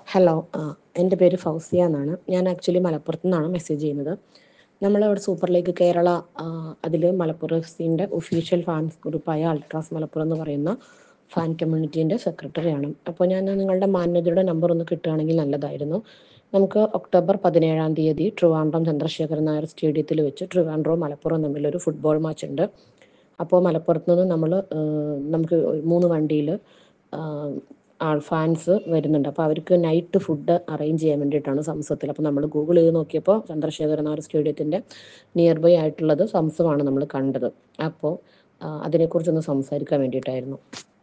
hello ആ എൻ്റെ പേര് ഫൗസിയ എന്നാണ് ഞാൻ ആക്ച്വലി മലപ്പുറത്ത് നിന്നാണ് മെസ്സേജ് ചെയ്യുന്നത് നമ്മളവിടെ സൂപ്പർ ലീഗ് കേരള അതിൽ മലപ്പുറം എഫ് സിൻ്റെ ഒഫീഷ്യൽ ഫാൻസ് ഗ്രൂപ്പായ അൾട്രാസ് മലപ്പുറം എന്ന് പറയുന്ന ഫാൻ കമ്മ്യൂണിറ്റീൻ്റെ സെക്രട്ടറിയാണ് അപ്പോൾ ഞാൻ നിങ്ങളുടെ മാന്യതയുടെ നമ്പർ ഒന്ന് കിട്ടുകയാണെങ്കിൽ നല്ലതായിരുന്നു നമുക്ക് ഒക്ടോബർ പതിനേഴാം തീയതി ട്രിവാൻഡ്രം ചന്ദ്രശേഖരൻ നായർ സ്റ്റേഡിയത്തിൽ വെച്ച് ട്രിവാൻഡ്രവും മലപ്പുറം തമ്മിലൊരു ഫുട്ബോൾ മാച്ച് ഉണ്ട് അപ്പോൾ മലപ്പുറത്ത് നിന്ന് നമ്മൾ നമുക്ക് മൂന്ന് വണ്ടിയിൽ ആൾ ഫാൻസ് വരുന്നുണ്ട് അപ്പോൾ അവർക്ക് നൈറ്റ് ഫുഡ് അറേഞ്ച് ചെയ്യാൻ വേണ്ടിയിട്ടാണ് സംസത്തിൽ അപ്പോൾ നമ്മൾ ഗൂഗിൾ ചെയ്ത് നോക്കിയപ്പോൾ ചന്ദ്രശേഖരൻ നായർ സ്റ്റേഡിയത്തിൻ്റെ നിയർ ബൈ ആയിട്ടുള്ളത് സംസമാണ് നമ്മൾ കണ്ടത് അപ്പോൾ അതിനെക്കുറിച്ചൊന്ന് സംസാരിക്കാൻ വേണ്ടിയിട്ടായിരുന്നു